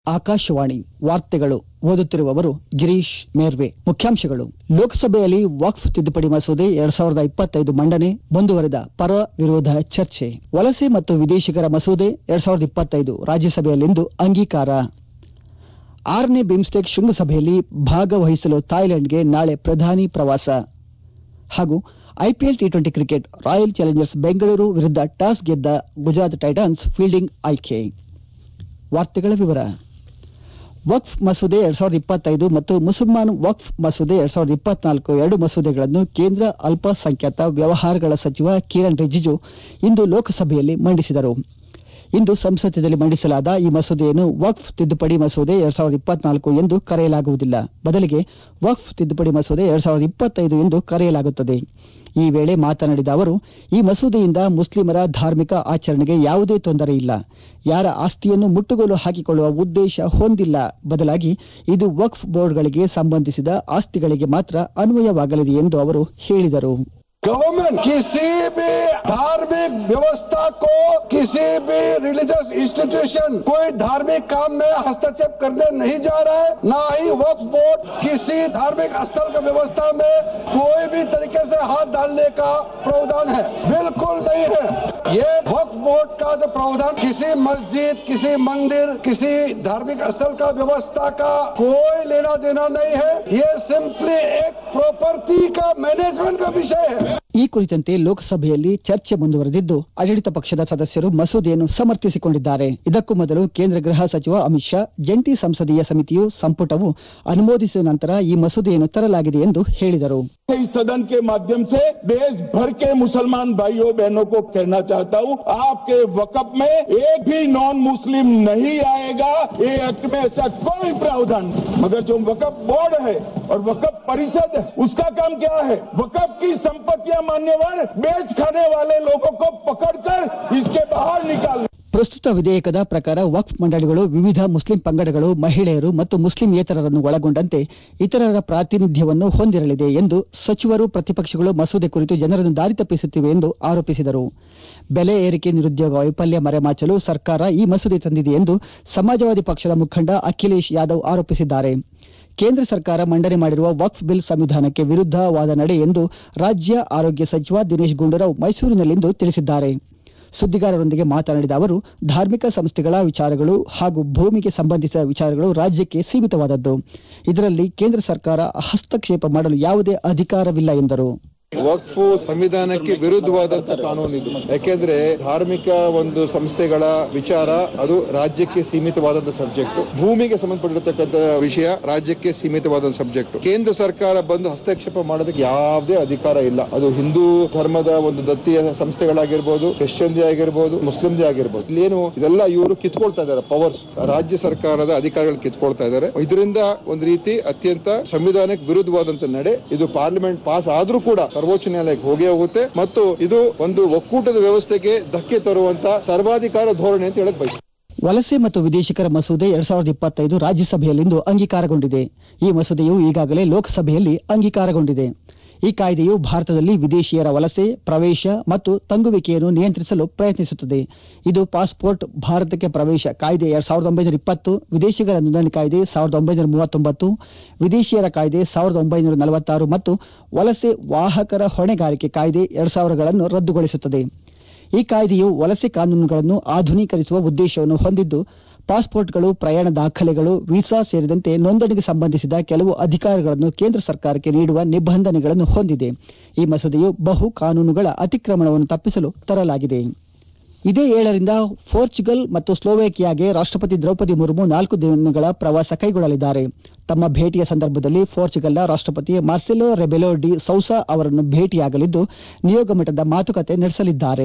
ಆಕಾಶವಾಣಿ ವಾರ್ತೆಗಳು ಓದುತ್ತಿರುವವರು ಗಿರೀಶ್ ಮೇರ್ವೆ ಮುಖ್ಯಾಂಶಗಳು ಲೋಕಸಭೆಯಲ್ಲಿ ವಕ್ಫ್ ತಿದ್ದುಪಡಿ ಮಸೂದೆ ಎರಡ್ ಸಾವಿರದ ಇಪ್ಪತ್ತೈದು ಮಂಡನೆ ಮುಂದುವರೆದ ಪರ ವಿರೋಧ ಚರ್ಚೆ ವಲಸೆ ಮತ್ತು ವಿದೇಶಿಗರ ಮಸೂದೆ ಎರಡ್ ಸಾವಿರದ ಇಪ್ಪತ್ತೈದು ರಾಜ್ಯಸಭೆಯಲ್ಲಿಂದು ಅಂಗೀಕಾರ ಆರನೇ ಬಿಮ್ಸ್ಟೆಕ್ ಶೃಂಗಸಭೆಯಲ್ಲಿ ಭಾಗವಹಿಸಲು ಥಾಯ್ಲೆಂಡ್ಗೆ ನಾಳೆ ಪ್ರಧಾನಿ ಪ್ರವಾಸ ಹಾಗೂ IPL T twenty cricket royal challengers Bengaluru ವಿರುದ್ಧ ಟಾಸ್ ಗೆದ್ದ ಗುಜರಾತ್ ಟೈಟನ್ಸ್ ಫೀಲ್ಡಿಂಗ್ ಆಯ್ಕೆ ವಾರ್ತೆಗಳ ವಿವರ ವಕ್ಫ್ ಮಸೂದೆ ಎರಡ್ ಸಾವಿರದ ಇಪ್ಪತ್ತೈದು ಮತ್ತು ಮುಸಲ್ಮಾನ್ ವಕ್ಫ್ ಮಸೂದೆ ಎರಡ್ ಸಾವಿರದ ಇಪ್ಪತ್ನಾಲ್ಕು ಎರಡು ಮಸೂದೆಗಳನ್ನು ಕೇಂದ್ರ ಅಲ್ಪಸಂಖ್ಯಾತ ವ್ಯವಹಾರಗಳ ಸಚಿವ ಕಿರಣ್ ರಿಜಿಜು ಇಂದು ಲೋಕಸಭೆಯಲ್ಲಿ ಮಂಡಿಸಿದರು ಇಂದು ಸಂಸತ್ನಲ್ಲಿ ಮಂಡಿಸಲಾದ ಈ ಮಸೂದೆಯನ್ನು ವಕ್ಫ್ ತಿದ್ದುಪಡಿ ಮಸೂದೆ ಎರಡ್ ಸಾವಿರದ ಇಪ್ಪತ್ನಾಲ್ಕು ಎಂದು ಕರೆಯಲಾಗುವುದಿಲ್ಲ ಬದಲಿಗೆ ವಕ್ಫ್ ತಿದ್ದುಪಡಿ ಮಸೂದೆ ಎರಡ್ ಸಾವಿರದ ಇಪ್ಪತ್ತೈದು ಎಂದು ಕರೆಯಲಾಗುತ್ತದೆ ಈ ವೇಳೆ ಮಾತನಾಡಿದ ಅವರು ಈ ಮಸೂದೆಯಿಂದ ಮುಸ್ಲಿಮರ ಧಾರ್ಮಿಕ ಆಚರಣೆಗೆ ಯಾವುದೇ ತೊಂದರೆ ಇಲ್ಲ ಯಾರ ಆಸ್ತಿಯನ್ನು ಮುಟ್ಟುಗೋಲು ಹಾಕಿಕೊಳ್ಳುವ ಉದ್ದೇಶ ಹೊಂದಿಲ್ಲ ಬದಲಾಗಿ ಇದು ವಕ್ಫ್ ಬೋರ್ಡ್ಗಳಿಗೆ ಸಂಬಂಧಿಸಿದ ಆಸ್ತಿಗಳಿಗೆ ಮಾತ್ರ ಅನ್ವಯವಾಗಲಿದೆ ಎಂದು ಅವರು ಹೇಳಿದರು गवर्नमेंट किसी भी धार्मिक व्यवस्था को किसी भी रिलीजियस इंस्टीट्यूशन कोई धार्मिक काम में हस्तक्षेप करने नहीं जा रहा है ना ही वक्फ बोर्ड किसी धार्मिक स्थल की व्यवस्था में कोई भी तरीके से हाथ डालने का प्रावधान है बिल्कुल नहीं है ये वक्फ बोर्ड का जो प्रावधान किसी मस्जिद किसी मंदिर किसी धार्मिक स्थल का व्यवस्था का कोई लेना देना नहीं है ये सिंपली एक प्रॉपर्टी का मैनेजमेंट का विषय है ಈ ಕುರಿತಂತೆ ಲೋಕಸಭೆಯಲ್ಲಿ ಚರ್ಚೆ ಮುಂದುವರೆದಿದ್ದು ಆಡಳಿತ ಪಕ್ಷದ ಸದಸ್ಯರು ಮಸೂದೆಯನ್ನು ಸಮರ್ಥಿಸಿಕೊಂಡಿದ್ದಾರೆ ಇದಕ್ಕೂ ಮೊದಲು ಕೇಂದ್ರ ಗೃಹ ಸಚಿವ ಅಮಿತ್ ಶಾ ಜಂಟಿ ಸಂಸದೀಯ ಸಮಿತಿಯು ಸಂಪುಟವು ಅನುಮೋದಿಸಿದ ನಂತರ ಈ ಮಸೂದೆಯನ್ನು ತರಲಾಗಿದೆ ಎಂದು ಹೇಳಿದರು इस सदन के माध्यम से देश भर के मुसलमान भाइयों बहनों को कहना चाहता हूँ आपके वकफ में एक भी नॉन मुस्लिम नहीं आएगा ये एक्ट में ऐसा कोई प्रावधान नहीं मगर जो वकफ बोर्ड है और वकफ परिषद है उसका काम क्या है वकफ की संपत्तियां मान्यवर बेच खाने वाले लोगों को पकड़कर इसके बाहर निकाल ಪ್ರಸ್ತುತ ವಿಧೇಯಕದ ಪ್ರಕಾರ ವಕ್ಫ್ ಮಂಡಳಿಗಳು ವಿವಿಧ ಮುಸ್ಲಿಂ ಪಂಗಡಗಳು ಮಹಿಳೆಯರು ಮತ್ತು ಮುಸ್ಲಿಂಯೇತರರನ್ನು ಒಳಗೊಂಡಂತೆ ಇತರರ ಪ್ರಾತಿನಿಧ್ಯವನ್ನು ಹೊಂದಿರಲಿದೆ ಎಂದು ಸಚಿವರು ಪ್ರತಿಪಕ್ಷಗಳು ಮಸೂದೆ ಕುರಿತು ಜನರನ್ನು ದಾರಿ ತಪ್ಪಿಸುತ್ತಿವೆ ಎಂದು ಆರೋಪಿಸಿದರು ಬೆಲೆ ಏರಿಕೆ ನಿರುದ್ಯೋಗ ವೈಫಲ್ಯ ಮರೆಮಾಚಲು ಸರ್ಕಾರ ಈ ಮಸೂದೆ ತಂದಿದೆ ಎಂದು ಸಮಾಜವಾದಿ ಪಕ್ಷದ ಮುಖಂಡ ಅಖಿಲೇಶ್ ಯಾದವ್ ಆರೋಪಿಸಿದ್ದಾರೆ ಕೇಂದ್ರ ಸರ್ಕಾರ ಮಂಡನೆ ಮಾಡಿರುವ ವಕ್ಫ್ ಬಿಲ್ ಸಂವಿಧಾನಕ್ಕೆ ವಿರುದ್ಧವಾದ ನಡೆ ಎಂದು ರಾಜ್ಯ ಆರೋಗ್ಯ ಸಚಿವ ದಿನೇಶ್ ಗುಂಡೂರಾವ್ ಮೈಸೂರಿನಲ್ಲಿಂದು ತಿಳಿಸಿದ್ದಾರೆ ಸುದ್ದಿಗಾರರೊಂದಿಗೆ ಮಾತನಾಡಿದ ಅವರು ಧಾರ್ಮಿಕ ಸಂಸ್ಥೆಗಳ ವಿಚಾರಗಳು ಹಾಗೂ ಭೂಮಿಗೆ ಸಂಬಂಧಿಸಿದ ವಿಚಾರಗಳು ರಾಜ್ಯಕ್ಕೆ ಸೀಮಿತವಾದದ್ದು ಇದರಲ್ಲಿ ಕೇಂದ್ರ ಸರ್ಕಾರ ಹಸ್ತಕ್ಷೇಪ ಮಾಡಲು ಯಾವುದೇ ಅಧಿಕಾರವಿಲ್ಲ ಎಂದರು ವಕ್ಫ್ ಸಂವಿಧಾನಕ್ಕೆ ವಿರುದ್ಧವಾದಂತ ಕಾನೂನು ಇದು ಯಾಕೆಂದ್ರೆ ಧಾರ್ಮಿಕ ಒಂದು ಸಂಸ್ಥೆಗಳ ವಿಚಾರ ಅದು ರಾಜ್ಯಕ್ಕೆ ಸೀಮಿತವಾದಂತ ಸಬ್ಜೆಕ್ಟ್ ಭೂಮಿಗೆ ಸಂಬಂಧಪಟ್ಟಿರತಕ್ಕಂತ ವಿಷಯ ರಾಜ್ಯಕ್ಕೆ ಸೀಮಿತವಾದ ಸಬ್ಜೆಕ್ಟ್ ಕೇಂದ್ರ ಸರ್ಕಾರ ಬಂದು ಹಸ್ತಕ್ಷೇಪ ಮಾಡೋದಕ್ಕೆ ಯಾವುದೇ ಅಧಿಕಾರ ಇಲ್ಲ ಅದು ಹಿಂದೂ ಧರ್ಮದ ಒಂದು ದತ್ತಿಯ ಸಂಸ್ಥೆಗಳಾಗಿರ್ಬೋದು ಕ್ರಿಶ್ಚಿಯನ್ದೇ ಆಗಿರ್ಬೋದು ಮುಸ್ಲಿಂದೇ ಆಗಿರ್ಬೋದು ಇಲ್ಲೇನು ಇದೆಲ್ಲ ಇವರು ಕಿತ್ಕೊಳ್ತಾ ಇದ್ದಾರೆ ಪವರ್ಸ್ ರಾಜ್ಯ ಸರ್ಕಾರದ ಅಧಿಕಾರಿಗಳು ಕಿತ್ಕೊಳ್ತಾ ಇದ್ದಾರೆ ಇದರಿಂದ ಒಂದು ರೀತಿ ಅತ್ಯಂತ ಸಂವಿಧಾನಕ್ಕೆ ವಿರುದ್ಧವಾದಂತ ನಡೆ ಇದು ಪಾರ್ಲಿಮೆಂಟ್ ಪಾಸ್ ಆದ್ರೂ ಕೂಡ ಸರ್ವೋಚ್ಚ ನ್ಯಾಯಾಲಯಕ್ಕೆ ಹೋಗೇ ಹೋಗುತ್ತೆ ಮತ್ತು ಇದು ಒಂದು ಒಕ್ಕೂಟದ ವ್ಯವಸ್ಥೆಗೆ ಧಕ್ಕೆ ತರುವಂತ ಸರ್ವಾಧಿಕಾರ ಧೋರಣೆ ಅಂತ ಹೇಳಕ್ ಬಯಸ್ತೀನಿ ವಲಸೆ ಮತ್ತು ವಿದೇಶಿಗರ ಮಸೂದೆ ಎರಡ್ ಸಾವಿರದ ಇಪ್ಪತ್ತೈದು ರಾಜ್ಯಸಭೆಯಲ್ಲಿಂದು ಅಂಗೀಕಾರಗೊಂಡಿದೆ ಈ ಮಸೂದೆಯು ಈಗಾಗಲೇ ಲೋಕಸಭೆಯಲ್ಲಿ ಅಂಗೀಕಾರಗೊಂಡಿದೆ ಈ ಕಾಯ್ದೆಯು ಭಾರತದಲ್ಲಿ ವಿದೇಶಿಯರ ವಲಸೆ ಪ್ರವೇಶ ಮತ್ತು ತಂಗುವಿಕೆಯನ್ನು ನಿಯಂತ್ರಿಸಲು ಪ್ರಯತ್ನಿಸುತ್ತದೆ ಇದು ಪಾಸ್ಪೋರ್ಟ್ ಭಾರತಕ್ಕೆ ಪ್ರವೇಶ ಕಾಯ್ದೆ ಎರಡ್ ಸಾವಿರದ ಒಂಬೈನೂರ ಇಪ್ಪತ್ತು ವಿದೇಶಿಗರ ನೋಂದಣಿ ಕಾಯ್ದೆ ಸಾವಿರದ ಒಂಬೈನೂರ ಮೂವತ್ತೊಂಬತ್ತು ವಿದೇಶಿಯರ ಕಾಯ್ದೆ ಸಾವಿರದ ಒಂಬೈನೂರ ನಲವತ್ತಾರು ಮತ್ತು ವಲಸೆ ವಾಹಕರ ಹೊಣೆಗಾರಿಕೆ ಕಾಯ್ದೆ ಎರಡ್ ಸಾವಿರಗಳನ್ನು ರದ್ದುಗೊಳಿಸುತ್ತದೆ ಈ ಕಾಯ್ದೆಯು ವಲಸೆ ಕಾನೂನುಗಳನ್ನು ಆಧುನೀಕರಿಸುವ ಉದ್ದೇಶವನ್ನು ಹೊಂದಿದ್ದು ಪಾಸ್ಪೋರ್ಟ್ಗಳು ಪ್ರಯಾಣ ದಾಖಲೆಗಳು ವೀಸಾ ಸೇರಿದಂತೆ ನೋಂದಣಿಗೆ ಸಂಬಂಧಿಸಿದ ಕೆಲವು ಅಧಿಕಾರಗಳನ್ನು ಕೇಂದ್ರ ಸರ್ಕಾರಕ್ಕೆ ನೀಡುವ ನಿಬಂಧನೆಗಳನ್ನು ಹೊಂದಿದೆ ಈ ಮಸೂದೆಯು ಬಹು ಕಾನೂನುಗಳ ಅತಿಕ್ರಮಣವನ್ನು ತಪ್ಪಿಸಲು ತರಲಾಗಿದೆ ಇದೇ ಏಳರಿಂದ ಪೋರ್ಚುಗಲ್ ಮತ್ತು ಸ್ಲೋವೇಕಿಯಾಗೆ ರಾಷ್ಟ್ರಪತಿ ದ್ರೌಪದಿ ಮುರ್ಮು ನಾಲ್ಕು ದಿನಗಳ ಪ್ರವಾಸ ಕೈಗೊಳ್ಳಲಿದ್ದಾರೆ ತಮ್ಮ ಭೇಟಿಯ ಸಂದರ್ಭದಲ್ಲಿ ಪೋರ್ಚುಗಲ್ನ ರಾಷ್ಟ್ರಪತಿ ಮಾರ್ಸೆಲೋ ರೆಬೆಲೋ ಡಿ ಸೌಸಾ ಅವರನ್ನು ಭೇಟಿಯಾಗಲಿದ್ದು ನಿಯೋಗ ಮಟ್ಟದ ಮಾತುಕತೆ ನಡೆಸಲಿದ್ದಾರೆ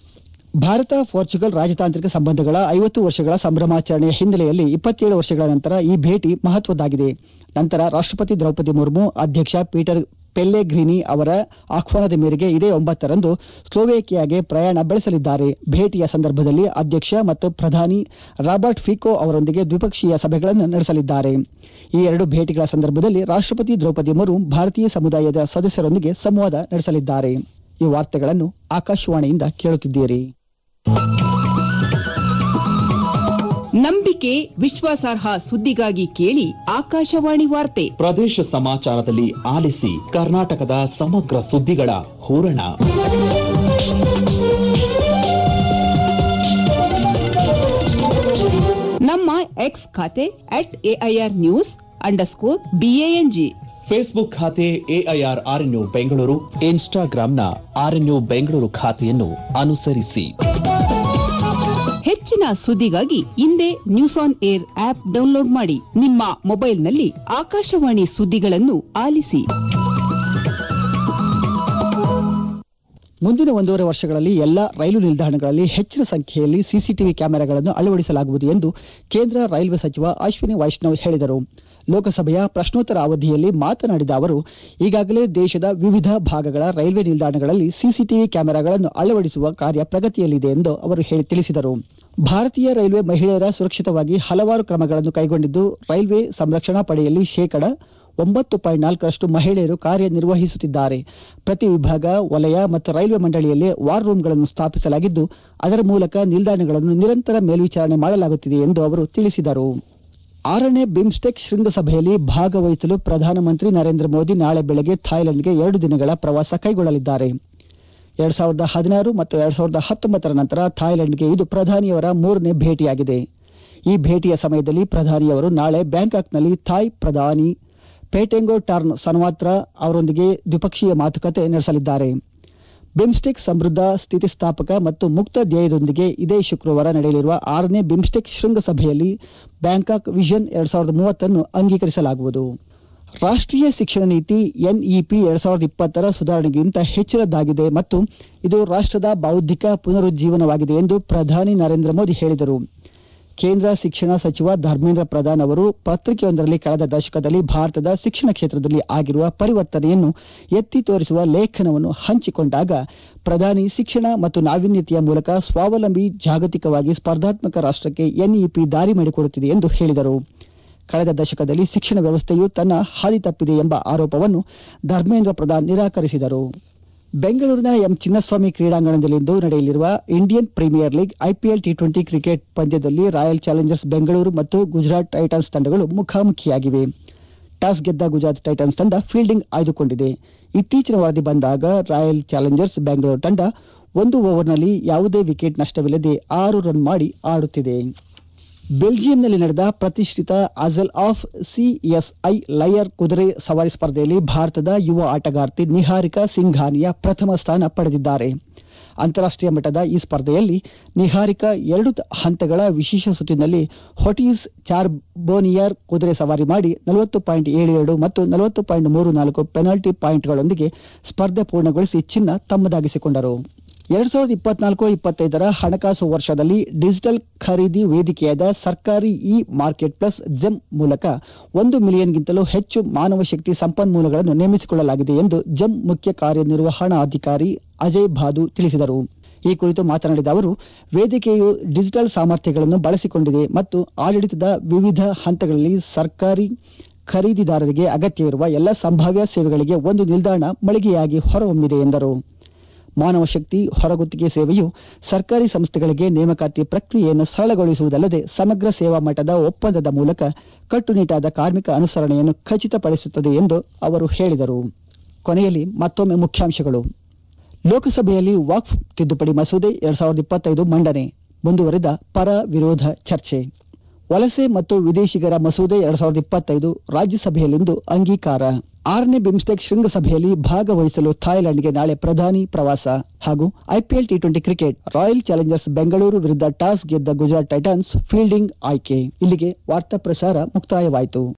ಭಾರತ ಪೋರ್ಚುಗಲ್ ರಾಜತಾಂತ್ರಿಕ ಸಂಬಂಧಗಳ ಐವತ್ತು ವರ್ಷಗಳ ಸಂಭ್ರಮಾಚರಣೆಯ ಹಿನ್ನೆಲೆಯಲ್ಲಿ ಇಪ್ಪತ್ತೇಳು ವರ್ಷಗಳ ನಂತರ ಈ ಭೇಟಿ ಮಹತ್ವದ್ದಾಗಿದೆ ನಂತರ ರಾಷ್ಟ್ರಪತಿ ದ್ರೌಪದಿ ಮುರ್ಮು ಅಧ್ಯಕ್ಷ ಪೀಟರ್ ಪೆಲ್ಲೆಗ್ರಿನಿ ಅವರ ಆಹ್ವಾನದ ಮೇರೆಗೆ ಇದೇ ಒಂಬತ್ತರಂದು ಸ್ಲೋವೇಕಿಯಾಗೆ ಪ್ರಯಾಣ ಬೆಳೆಸಲಿದ್ದಾರೆ ಭೇಟಿಯ ಸಂದರ್ಭದಲ್ಲಿ ಅಧ್ಯಕ್ಷ ಮತ್ತು ಪ್ರಧಾನಿ ರಾಬರ್ಟ್ ಫಿಕೋ ಅವರೊಂದಿಗೆ ದ್ವಿಪಕ್ಷೀಯ ಸಭೆಗಳನ್ನು ನಡೆಸಲಿದ್ದಾರೆ ಈ ಎರಡು ಭೇಟಿಗಳ ಸಂದರ್ಭದಲ್ಲಿ ರಾಷ್ಟ್ರಪತಿ ದ್ರೌಪದಿ ಮುರ್ಮು ಭಾರತೀಯ ಸಮುದಾಯದ ಸದಸ್ಯರೊಂದಿಗೆ ಸಂವಾದ ನಡೆಸಲಿದ್ದಾರೆ ಈ ವಾರ್ತೆಗಳನ್ನು ಆಕಾಶವಾಣಿಯಿಂದ ಕೇಳುತ್ತಿದ್ದೀರಿ ನಂಬಿಕೆ ವಿಶ್ವಾಸಾರ್ಹ ಸುದ್ದಿಗಾಗಿ ಕೇಳಿ ಆಕಾಶವಾಣಿ ವಾರ್ತೆ ಪ್ರದೇಶ ಸಮಾಚಾರದಲ್ಲಿ ಆಲಿಸಿ ಕರ್ನಾಟಕದ ಸಮಗ್ರ ಸುದ್ದಿಗಳ ಹೂರಣ ನಮ್ಮ ಎಕ್ಸ್ ಖಾತೆ at AIR news underscore B A N G Facebook ಖಾತೆ ಎಐಆರ್ ಆರ್ಎನ್ಯು ಬೆಂಗಳೂರು ಇನ್ಸ್ಟಾಗ್ರಾಂನ ಆರ್ಎನ್ಯು ಬೆಂಗಳೂರು ಖಾತೆಯನ್ನು ಅನುಸರಿಸಿ ಹೆಚ್ಚಿನ ಸುದ್ದಿಗಾಗಿ ಹಿಂದೆ news on air app download ಮಾಡಿ ನಿಮ್ಮ ಮೊಬೈಲ್ನಲ್ಲಿ ಆಕಾಶವಾಣಿ ಸುದ್ದಿಗಳನ್ನು ಆಲಿಸಿ ಮುಂದಿನ ಒಂದೂವರೆ ವರ್ಷಗಳಲ್ಲಿ ಎಲ್ಲ ರೈಲು ನಿಲ್ದಾಣಗಳಲ್ಲಿ ಹೆಚ್ಚಿನ ಸಂಖ್ಯೆಯಲ್ಲಿ ಸಿಸಿಟಿವಿ ಕ್ಯಾಮೆರಾಗಳನ್ನು ಅಳವಡಿಸಲಾಗುವುದು ಎಂದು ಕೇಂದ್ರ ರೈಲ್ವೆ ಸಚಿವ ಅಶ್ವಿನಿ ವೈಷ್ಣವ್ ಹೇಳಿದರು ಲೋಕಸಭೆಯ ಪ್ರಶ್ನೋತ್ತರ ಅವಧಿಯಲ್ಲಿ ಮಾತನಾಡಿದ ಅವರು ಈಗಾಗಲೇ ದೇಶದ ವಿವಿಧ ಭಾಗಗಳ ರೈಲ್ವೆ ನಿಲ್ದಾಣಗಳಲ್ಲಿ ಸಿಸಿಟಿವಿ ಕ್ಯಾಮೆರಾಗಳನ್ನು ಅಳವಡಿಸುವ ಕಾರ್ಯ ಪ್ರಗತಿಯಲ್ಲಿದೆ ಎಂದು ಅವರು ಹೇಳಿ ತಿಳಿಸಿದರು ಭಾರತೀಯ ರೈಲ್ವೆ ಮಹಿಳೆಯರ ಸುರಕ್ಷಿತವಾಗಿ ಹಲವಾರು ಕ್ರಮಗಳನ್ನು ಕೈಗೊಂಡಿದ್ದು ರೈಲ್ವೆ ಸಂರಕ್ಷಣಾ ಪಡೆಯಲ್ಲಿ ಶೇಕಡ ಒಂಬತ್ತು ಪಾಯಿಂಟ್ ನಾಲ್ಕರಷ್ಟು ಮಹಿಳೆಯರು ಕಾರ್ಯನಿರ್ವಹಿಸುತ್ತಿದ್ದಾರೆ ಪ್ರತಿ ವಿಭಾಗ ವಲಯ ಮತ್ತು ರೈಲ್ವೆ ಮಂಡಳಿಯಲ್ಲಿ ವಾರ್ ರೂಮ್ಗಳನ್ನು ಸ್ಥಾಪಿಸಲಾಗಿದ್ದು ಅದರ ಮೂಲಕ ನಿಲ್ದಾಣಗಳನ್ನು ನಿರಂತರ ಮೇಲ್ವಿಚಾರಣೆ ಮಾಡಲಾಗುತ್ತಿದೆ ಎಂದು ಅವರು ತಿಳಿಸಿದರು ಆರನೇ ಬಿಮ್ಸ್ಟೆಕ್ ಶೃಂಗಸಭೆಯಲ್ಲಿ ಭಾಗವಹಿಸಲು ಪ್ರಧಾನಮಂತ್ರಿ ನರೇಂದ್ರ ಮೋದಿ ನಾಳೆ ಬೆಳಗ್ಗೆ ಥಾಯ್ಲೆಂಡ್ಗೆ ಎರಡು ದಿನಗಳ ಪ್ರವಾಸ ಕೈಗೊಳ್ಳಲಿದ್ದಾರೆ ಎರಡ್ ಸಾವಿರದ ಹದಿನಾರು ಮತ್ತು ಎರಡ್ ಸಾವಿರದ ಹತ್ತೊಂಬತ್ತರ ನಂತರ ಥಾಯ್ಲೆಂಡ್ಗೆ ಇದು ಪ್ರಧಾನಿಯವರ ಮೂರನೇ ಭೇಟಿಯಾಗಿದೆ ಈ ಭೇಟಿಯ ಸಮಯದಲ್ಲಿ ಪ್ರಧಾನಿಯವರು ನಾಳೆ ಬ್ಯಾಂಕಾಕ್ನಲ್ಲಿ ಥಾಯ್ ಪ್ರಧಾನಿ ಪೇಟೆಂಗೋ ಟರ್ನ್ ಸನ್ವಾತ್ರ ಅವರೊಂದಿಗೆ ದ್ವಿಪಕ್ಷೀಯ ಮಾತುಕತೆ ನಡೆಸಲಿದ್ದಾರೆ ಬಿಮ್ಸ್ಟೆಕ್ ಸಮೃದ್ಧ ಸ್ಥಿತಿಸ್ಥಾಪಕ ಮತ್ತು ಮುಕ್ತ ಧ್ಯೇಯದೊಂದಿಗೆ ಇದೇ ಶುಕ್ರವಾರ ನಡೆಯಲಿರುವ ಆರನೇ ಬಿಮ್ಸ್ಟೆಕ್ ಶೃಂಗಸಭೆಯಲ್ಲಿ ಬ್ಯಾಂಕಾಕ್ ವಿಷನ್ ಎರಡ್ ಸಾವಿರದ ಮೂವತ್ತನ್ನು ಅಂಗೀಕರಿಸಲಾಗುವುದು ರಾಷ್ಟ್ರೀಯ ಶಿಕ್ಷಣ ನೀತಿ ಎನ್ಇಪಿ ಎರಡ್ ಸಾವಿರದ ಇಪ್ಪತ್ತರ ಸುಧಾರಣೆಗಿಂತ ಹೆಚ್ಚಿನದ್ದಾಗಿದೆ ಮತ್ತು ಇದು ರಾಷ್ಟ್ರದ ಬೌದ್ಧಿಕ ಪುನರುಜ್ಜೀವನವಾಗಿದೆ ಎಂದು ಪ್ರಧಾನಿ ನರೇಂದ್ರ ಮೋದಿ ಹೇಳಿದರು ಕೇಂದ್ರ ಶಿಕ್ಷಣ ಸಚಿವ ಧರ್ಮೇಂದ್ರ ಪ್ರಧಾನ್ ಅವರು ಪತ್ರಿಕೆಯೊಂದರಲ್ಲಿ ಕಳೆದ ದಶಕದಲ್ಲಿ ಭಾರತದ ಶಿಕ್ಷಣ ಕ್ಷೇತ್ರದಲ್ಲಿ ಆಗಿರುವ ಪರಿವರ್ತನೆಯನ್ನು ಎತ್ತಿ ತೋರಿಸುವ ಲೇಖನವನ್ನು ಹಂಚಿಕೊಂಡಾಗ ಪ್ರಧಾನಿ ಶಿಕ್ಷಣ ಮತ್ತು ನಾವೀನ್ಯತೆಯ ಮೂಲಕ ಸ್ವಾವಲಂಬಿ ಜಾಗತಿಕವಾಗಿ ಸ್ಪರ್ಧಾತ್ಮಕ ರಾಷ್ಟ್ರಕ್ಕೆ ಎನ್ಇಪಿ ದಾರಿ ಮಾಡಿಕೊಡುತ್ತಿದೆ ಎಂದು ಹೇಳಿದರು ಕಳೆದ ದಶಕದಲ್ಲಿ ಶಿಕ್ಷಣ ವ್ಯವಸ್ಥೆಯು ತನ್ನ ಹಾದಿ ತಪ್ಪಿದೆ ಎಂಬ ಆರೋಪವನ್ನು ಧರ್ಮೇಂದ್ರ ಪ್ರಧಾನ್ ನಿರಾಕರಿಸಿದರು ಬೆಂಗಳೂರಿನ ಎಂ ಚಿನ್ನಸ್ವಾಮಿ ಕ್ರೀಡಾಂಗಣದಲ್ಲಿಂದು ನಡೆಯಲಿರುವ Indian premier league IPL T twenty cricket ಪಂದ್ಯದಲ್ಲಿ ರಾಯಲ್ ಚಾಲೆಂಜರ್ಸ್ ಬೆಂಗಳೂರು ಮತ್ತು ಗುಜರಾತ್ ಟೈಟನ್ಸ್ ತಂಡಗಳು ಮುಖಾಮುಖಿಯಾಗಿವೆ ಟಾಸ್ ಗೆದ್ದ ಗುಜರಾತ್ ಟೈಟನ್ಸ್ ತಂಡ ಫೀಲ್ಡಿಂಗ್ ಆಯ್ದುಕೊಂಡಿದೆ ಇತ್ತೀಚಿನ ವರದಿ ಬಂದಾಗ ರಾಯಲ್ ಚಾಲೆಂಜರ್ಸ್ ಬೆಂಗಳೂರು ತಂಡ ಒಂದು ಓವರ್ನಲ್ಲಿ ಯಾವುದೇ ವಿಕೆಟ್ ನಷ್ಟವಿಲ್ಲದೆ ಆರು ರನ್ ಮಾಡಿ ಆಡುತ್ತಿದೆ ಬೆಲ್ಜಿಯಂನಲ್ಲಿ ನಡೆದ ಪ್ರತಿಷ್ಠಿತ ಅಜಲ್ ಆಫ್ ಸಿಎಸ್ಐ ಲಯರ್ ಕುದುರೆ ಸವಾರಿ ಸ್ಪರ್ಧೆಯಲ್ಲಿ ಭಾರತದ ಯುವ ಆಟಗಾರ್ತಿ ನಿಹಾರಿಕಾ ಸಿಂಘಾನಿಯಾ ಪ್ರಥಮ ಸ್ಥಾನ ಪಡೆದಿದ್ದಾರೆ ಅಂತಾರಾಷ್ಟೀಯ ಮಟ್ಟದ ಈ ಸ್ಪರ್ಧೆಯಲ್ಲಿ ನಿಹಾರಿಕಾ ಎರಡು ತ- ಹಂತಗಳ ವಿಶೇಷ ಸುತ್ತಿನಲ್ಲಿ ಹೊಟೀಸ್ ಚಾರ್ಬೋನಿಯರ್ ಕುದುರೆ ಸವಾರಿ ಮಾಡಿ ನಲವತ್ತು ಪಾಯಿಂಟ್ ಏಳು ಎರಡು ಮತ್ತು ನಲವತ್ತು ಪಾಯಿಂಟ್ ಮೂರು ನಾಲ್ಕು ಪೆನಾಲ್ಟಿ ಪಾಯಿಂಟ್ಗಳೊಂದಿಗೆ ಸ್ಪರ್ಧೆ ಪೂರ್ಣಗೊಳಿಸಿ ಚಿನ್ನ ತಮ್ಮದಾಗಿಸಿಕೊಂಡರು ಎರಡ್ ಸಾವಿರದ ಇಪ್ಪತ್ನಾಲ್ಕು ಇಪ್ಪತ್ತೈದರ ಹಣಕಾಸು ವರ್ಷದಲ್ಲಿ ಡಿಜಿಟಲ್ ಖರೀದಿ ವೇದಿಕೆಯಾದ ಸರ್ಕಾರಿ ಇ ಮಾರ್ಕೆಟ್ ಪ್ಲಸ್ ಜೆಮ್ ಮೂಲಕ ಒಂದು ಮಿಲಿಯನ್ಗಿಂತಲೂ ಹೆಚ್ಚು ಮಾನವ ಶಕ್ತಿ ಸಂಪನ್ಮೂಲಗಳನ್ನು ನೇಮಿಸಿಕೊಳ್ಳಲಾಗಿದೆ ಎಂದು ಜೆಮ್ ಮುಖ್ಯ ಕಾರ್ಯನಿರ್ವಹಣಾಧಿಕಾರಿ ಅಜಯ್ ಭಾದು ತಿಳಿಸಿದರು ಈ ಕುರಿತು ಮಾತನಾಡಿದ ಅವರು ವೇದಿಕೆಯು ಡಿಜಿಟಲ್ ಸಾಮರ್ಥ್ಯಗಳನ್ನು ಬಳಸಿಕೊಂಡಿದೆ ಮತ್ತು ಆಡಳಿತದ ವಿವಿಧ ಹಂತಗಳಲ್ಲಿ ಸರ್ಕಾರಿ ಖರೀದಿದಾರರಿಗೆ ಅಗತ್ಯವಿರುವ ಎಲ್ಲ ಸಂಭಾವ್ಯ ಸೇವೆಗಳಿಗೆ ಒಂದು ನಿಲ್ದಾಣ ಮಳಿಗೆಯಾಗಿ ಹೊರಹೊಮ್ಮಿದೆ ಎಂದರು ಮಾನವ ಶಕ್ತಿ ಹೊರಗುತ್ತಿಗೆ ಸೇವೆಯು ಸರ್ಕಾರಿ ಸಂಸ್ಥೆಗಳಿಗೆ ನೇಮಕಾತಿ ಪ್ರಕ್ರಿಯೆಯನ್ನು ಸರಳಗೊಳಿಸುವುದಲ್ಲದೆ ಸಮಗ್ರ ಸೇವಾ ಮಟ್ಟದ ಒಪ್ಪಂದದ ಮೂಲಕ ಕಟ್ಟುನಿಟ್ಟಾದ ಕಾರ್ಮಿಕ ಅನುಸರಣೆಯನ್ನು ಖಚಿತಪಡಿಸುತ್ತದೆ ಎಂದು ಅವರು ಹೇಳಿದರು ಕೊನೆಯಲ್ಲಿ ಮತ್ತೊಮ್ಮೆ ಮುಖ್ಯಾಂಶಗಳು ಲೋಕಸಭೆಯಲ್ಲಿ ವಕ್ಫ್ ತಿದ್ದುಪಡಿ ಮಸೂದೆ ಎರಡ್ ಸಾವಿರದ ಇಪ್ಪತ್ತೈದು ಮಂಡನೆ ಮುಂದುವರೆದ ಪರ ವಿರೋಧ ಚರ್ಚೆ ವಲಸೆ ಮತ್ತು ವಿದೇಶಿಗರ ಮಸೂದೆ ಎರಡ್ ಸಾವಿರದ ಇಪ್ಪತ್ತೈದು ರಾಜ್ಯಸಭೆಯಲ್ಲಿಂದು ಅಂಗೀಕಾರ ಆರನೇ ಬಿಮ್ಸ್ಟೆಕ್ ಶೃಂಗಸಭೆಯಲ್ಲಿ ಭಾಗವಹಿಸಲು ಥಾಯ್ಲೆಂಡ್ಗೆ ನಾಳೆ ಪ್ರಧಾನಿ ಪ್ರವಾಸ ಹಾಗೂ IPL T twenty cricket royal challengers Bengaluru ವಿರುದ್ಧ ಟಾಸ್ ಗೆದ್ದ ಗುಜರಾತ್ ಟೈಟನ್ಸ್ ಫೀಲ್ಡಿಂಗ್ ಆಯ್ಕೆ ಇಲ್ಲಿಗೆ ವಾರ್ತಾ ಪ್ರಸಾರ ಮುಕ್ತಾಯವಾಯಿತು